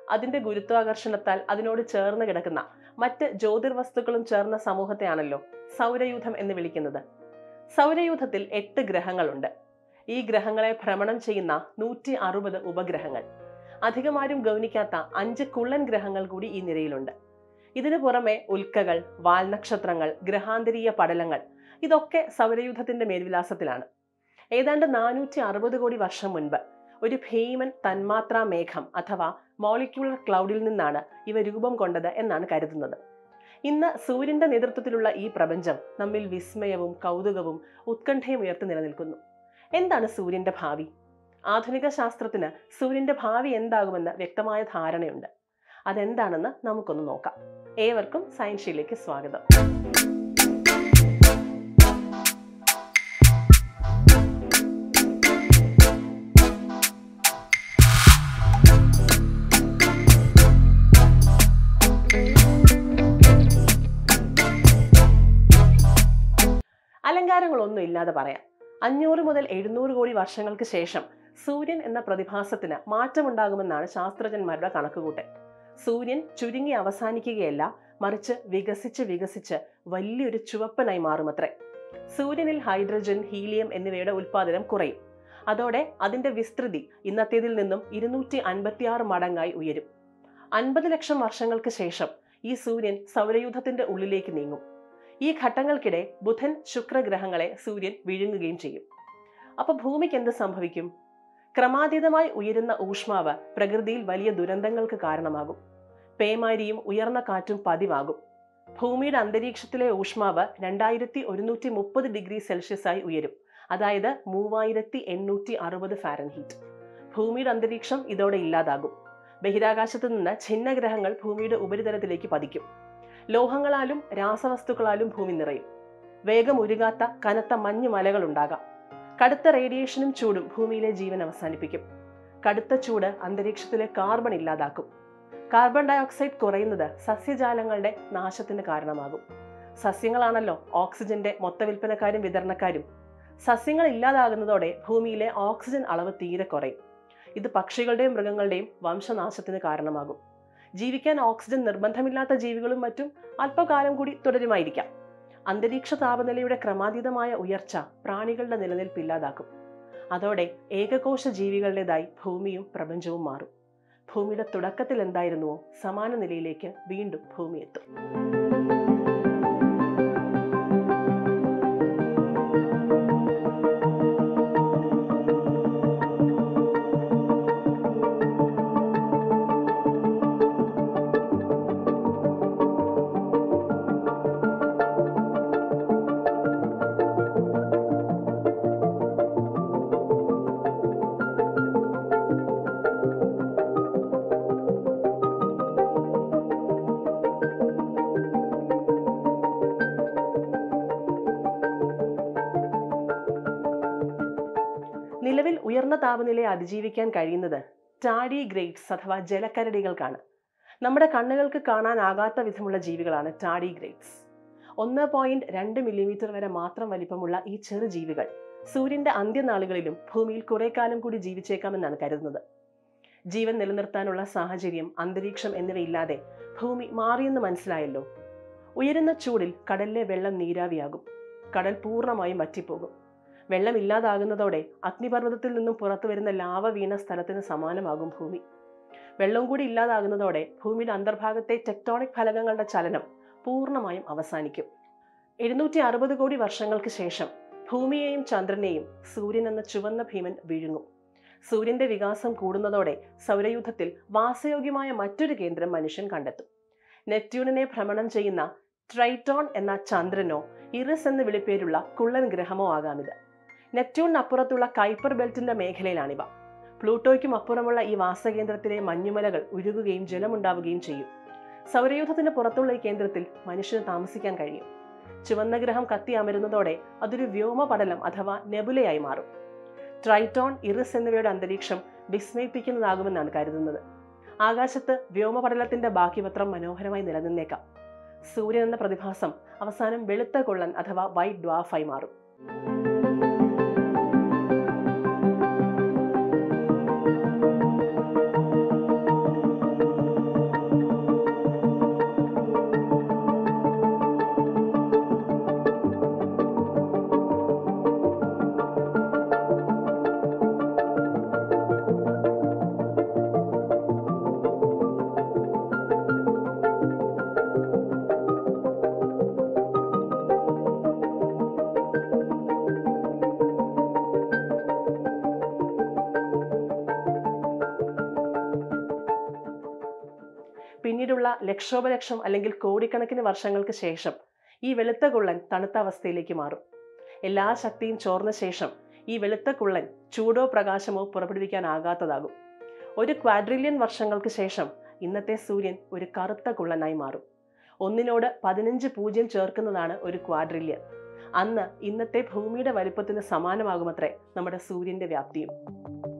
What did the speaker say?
അതിന്റെ ഗുരുത്വാകർഷണത്താൽ അതിനോട് ചേർന്ന് കിടക്കുന്ന മറ്റ് ജ്യോതിർവസ്തുക്കളും ചേർന്ന സമൂഹത്തെയാണല്ലോ സൗരയൂഥം എന്ന് വിളിക്കുന്നത് സൗരയൂഥത്തിൽ എട്ട് ഗ്രഹങ്ങളുണ്ട് ഈ ഗ്രഹങ്ങളെ ഭ്രമണം ചെയ്യുന്ന നൂറ്റി അറുപത് ഉപഗ്രഹങ്ങൾ അധികമാരും ഗൗനിക്കാത്ത അഞ്ച് കുള്ളൻ ഗ്രഹങ്ങൾ കൂടി ഈ നിരയിലുണ്ട് ഇതിനു പുറമെ ഉൽക്കകൾ വാൽനക്ഷത്രങ്ങൾ ഗ്രഹാന്തരീയ പടലങ്ങൾ ഇതൊക്കെ സൗരയൂഥത്തിന്റെ മേൽവിലാസത്തിലാണ് ഏതാണ്ട് നാനൂറ്റി അറുപത് കോടി വർഷം മുൻപ് ഒരു ഭീമൻ തന്മാത്രാ മേഘം അഥവാ മോളിക്യൂളർ ക്ലൗഡിൽ നിന്നാണ് ഇവ രൂപം കൊണ്ടത് എന്നാണ് കരുതുന്നത് ഇന്ന് സൂര്യന്റെ നേതൃത്വത്തിലുള്ള ഈ പ്രപഞ്ചം നമ്മിൽ വിസ്മയവും കൗതുകവും ഉത്കണ്ഠയും ഉയർത്തി നിലനിൽക്കുന്നു എന്താണ് സൂര്യന്റെ ഭാവി ആധുനിക ശാസ്ത്രത്തിന് സൂര്യന്റെ ഭാവി എന്താകുമെന്ന് വ്യക്തമായ ധാരണയുണ്ട് അതെന്താണെന്ന് നമുക്കൊന്ന് നോക്കാം ഏവർക്കും സയൻസ് ഷീലേക്ക് സ്വാഗതം അലങ്കാരങ്ങളൊന്നും ഇല്ലാതെ പറയാം അഞ്ഞൂറ് മുതൽ എഴുന്നൂറ് കോടി വർഷങ്ങൾക്ക് ശേഷം സൂര്യൻ എന്ന പ്രതിഭാസത്തിന് മാറ്റമുണ്ടാകുമെന്നാണ് ശാസ്ത്രജ്ഞന്മാരുടെ കണക്കുകൂട്ടൽ സൂര്യൻ ചുരുങ്ങി അവസാനിക്കുകയല്ല മറിച്ച് വികസിച്ച് വികസിച്ച് വലിയൊരു ചുവപ്പനായി മാറുമത്രേ സൂര്യനിൽ ഹൈഡ്രജൻ ഹീലിയം എന്നിവയുടെ ഉൽപ്പാദനം കുറയും അതോടെ അതിന്റെ വിസ്തൃതി ഇന്നത്തേതിൽ നിന്നും ഇരുന്നൂറ്റി അൻപത്തിയാറ് മടങ്ങായി ഉയരും അൻപത് ലക്ഷം വർഷങ്ങൾക്ക് ശേഷം ഈ സൂര്യൻ സൗരയൂഥത്തിന്റെ ഉള്ളിലേക്ക് നീങ്ങും ഈ ഘട്ടങ്ങൾക്കിടെ ബുധൻ ശുക്ര ഗ്രഹങ്ങളെ സൂര്യൻ വിഴുങ്ങുകയും ചെയ്യും അപ്പൊ ഭൂമിക്ക് എന്ത് സംഭവിക്കും ക്രമാതീതമായി ഉയരുന്ന ഊഷ്മാവ് പ്രകൃതിയിൽ വലിയ ദുരന്തങ്ങൾക്ക് കാരണമാകും പേമാരിയും ഉയർന്ന കാറ്റും പതിവാകും ഭൂമിയുടെ അന്തരീക്ഷത്തിലെ ഊഷ്മാവ് രണ്ടായിരത്തി ഒരുന്നൂറ്റി മുപ്പത് ഡിഗ്രി സെൽഷ്യസ് ആയി ഉയരും അതായത് മൂവായിരത്തി എണ്ണൂറ്റി അറുപത് ഫാരൻഹീറ്റ് ഭൂമിയുടെ അന്തരീക്ഷം ഇതോടെ ഇല്ലാതാകും ബഹിരാകാശത്ത് നിന്ന് ഛിന്നഗ്രഹങ്ങൾ ഭൂമിയുടെ ഉപരിതലത്തിലേക്ക് പതിക്കും ലോഹങ്ങളാലും രാസവസ്തുക്കളാലും ഭൂമി നിറയും വേഗം ഉരുകാത്ത കനത്ത മഞ്ഞു മലകൾ ഉണ്ടാകാം കടുത്ത റേഡിയേഷനും ചൂടും ഭൂമിയിലെ ജീവൻ അവസാനിപ്പിക്കും കടുത്ത ചൂട് അന്തരീക്ഷത്തിലെ കാർബൺ ഇല്ലാതാക്കും കാർബൺ ഡയോക്സൈഡ് കുറയുന്നത് സസ്യജാലങ്ങളുടെ നാശത്തിന് കാരണമാകും സസ്യങ്ങളാണല്ലോ ഓക്സിജന്റെ മൊത്തവിൽപ്പനക്കാരും വിതരണക്കാരും സസ്യങ്ങൾ ഇല്ലാതാകുന്നതോടെ ഭൂമിയിലെ ഓക്സിജൻ അളവ് തീരെ കുറയും ഇത് പക്ഷികളുടെയും മൃഗങ്ങളുടെയും വംശനാശത്തിന് കാരണമാകും ജീവിക്കാൻ ഓക്സിജൻ നിർബന്ധമില്ലാത്ത ജീവികളും മറ്റും അല്പകാലം കൂടി തുടരുമായിരിക്കാം അന്തരീക്ഷ താപനിലയുടെ ക്രമാതീതമായ ഉയർച്ച പ്രാണികളുടെ നിലനിൽപ്പ് ഇല്ലാതാക്കും അതോടെ ഏകകോശ ജീവികളുടേതായി ഭൂമിയും പ്രപഞ്ചവും മാറും ഭൂമിയുടെ തുടക്കത്തിൽ എന്തായിരുന്നുവോ സമാന നിലയിലേക്ക് വീണ്ടും ഭൂമി എത്തും നിലവിൽ ഉയർന്ന താപനിലയെ അതിജീവിക്കാൻ കഴിയുന്നത് ടാഡി ഗ്രേറ്റ്സ് അഥവാ ജലക്കരടികൾക്കാണ് നമ്മുടെ കണ്ണുകൾക്ക് കാണാനാകാത്ത വിധമുള്ള ജീവികളാണ് ടാഡി ഗ്രേറ്റ്സ് ഒന്ന് പോയിന്റ് രണ്ട് മില്ലിമീറ്റർ വരെ മാത്രം വലിപ്പമുള്ള ഈ ചെറു ജീവികൾ സൂര്യന്റെ അന്ത്യനാളുകളിലും ഭൂമിയിൽ കുറെ കാലം കൂടി ജീവിച്ചേക്കാമെന്നാണ് കരുതുന്നത് ജീവൻ നിലനിർത്താനുള്ള സാഹചര്യം അന്തരീക്ഷം എന്നിവയില്ലാതെ ഭൂമി മാറിയെന്ന് മനസ്സിലായല്ലോ ഉയരുന്ന ചൂടിൽ കടലിലെ വെള്ളം നീരാവിയാകും കടൽ പൂർണ്ണമായും വറ്റിപ്പോകും വെള്ളം ഇല്ലാതാകുന്നതോടെ അഗ്നിപർവ്വതത്തിൽ നിന്നും പുറത്തു വരുന്ന ലാവ വീണ സ്ഥലത്തിന് സമാനമാകും ഭൂമി വെള്ളം കൂടി ഇല്ലാതാകുന്നതോടെ ഭൂമിയുടെ അന്തർഭാഗത്തെ ടെക്ടോണിക് ഫലകങ്ങളുടെ ചലനം പൂർണ്ണമായും അവസാനിക്കും എഴുന്നൂറ്റി അറുപത് കോടി വർഷങ്ങൾക്ക് ശേഷം ഭൂമിയെയും ചന്ദ്രനെയും സൂര്യൻ എന്ന ചുവന്ന ഭീമൻ വിഴുങ്ങും സൂര്യന്റെ വികാസം കൂടുന്നതോടെ സൗരയൂഥത്തിൽ വാസയോഗ്യമായ മറ്റൊരു കേന്ദ്രം മനുഷ്യൻ കണ്ടെത്തും നെപ്റ്റ്യൂണിനെ ഭ്രമണം ചെയ്യുന്ന ട്രൈറ്റോൺ എന്ന ചന്ദ്രനോ ഇറിസ് എന്ന് വിളിപ്പേരുള്ള കുള്ളൻ ഗ്രഹമോ ആകാമിത് നെപ്റ്റ്യൂണിനപ്പുറത്തുള്ള കൈപ്പർ ബെൽറ്റിന്റെ മേഖലയിലാണിവ പ്ലൂട്ടോയ്ക്കും അപ്പുറമുള്ള ഈ വാസകേന്ദ്രത്തിലെ മഞ്ഞുമലകൾ ഉരുകുകയും ജലമുണ്ടാവുകയും ചെയ്യും സൗരയൂഥത്തിന് പുറത്തുള്ള ഈ കേന്ദ്രത്തിൽ മനുഷ്യന് താമസിക്കാൻ കഴിയും ചുവന്ന ഗ്രഹം കത്തി അമരുന്നതോടെ അതൊരു വ്യോമപടലം അഥവാ നെബുലയായി മാറും ട്രൈറ്റോൺ ഇറിസ് എന്നിവയുടെ അന്തരീക്ഷം വിസ്മയിപ്പിക്കുന്നതാകുമെന്നാണ് കരുതുന്നത് ആകാശത്ത് വ്യോമപടലത്തിന്റെ ബാക്കിപത്രം മനോഹരമായി നിലനിന്നേക്കാം സൂര്യൻ എന്ന പ്രതിഭാസം അവസാനം വെളുത്ത കൊള്ളൻ അഥവാ വൈറ്റ് ഡ്വാഫായി മാറും പിന്നീടുള്ള ലക്ഷോപലക്ഷം അല്ലെങ്കിൽ കോടിക്കണക്കിന് വർഷങ്ങൾക്ക് ശേഷം ഈ വെളുത്ത കുള്ളൻ തണുത്ത അവസ്ഥയിലേക്ക് മാറും എല്ലാ ശക്തിയും ചോർന്ന ശേഷം ഈ വെളുത്ത കുള്ളൻ ചൂടോ പ്രകാശമോ പുറപ്പെടുവിക്കാനാകാത്തതാകും ഒരു ക്വാഡ്രില്യൺ വർഷങ്ങൾക്ക് ശേഷം ഇന്നത്തെ സൂര്യൻ ഒരു കറുത്ത കുള്ളനായി മാറും ഒന്നിനോട് പതിനഞ്ച് പൂജ്യം ചേർക്കുന്നതാണ് ഒരു ക്വാഡ്രില്യൺ അന്ന് ഇന്നത്തെ ഭൂമിയുടെ വലിപ്പത്തിന് സമാനമാകുമത്രേ നമ്മുടെ സൂര്യന്റെ വ്യാപ്തിയും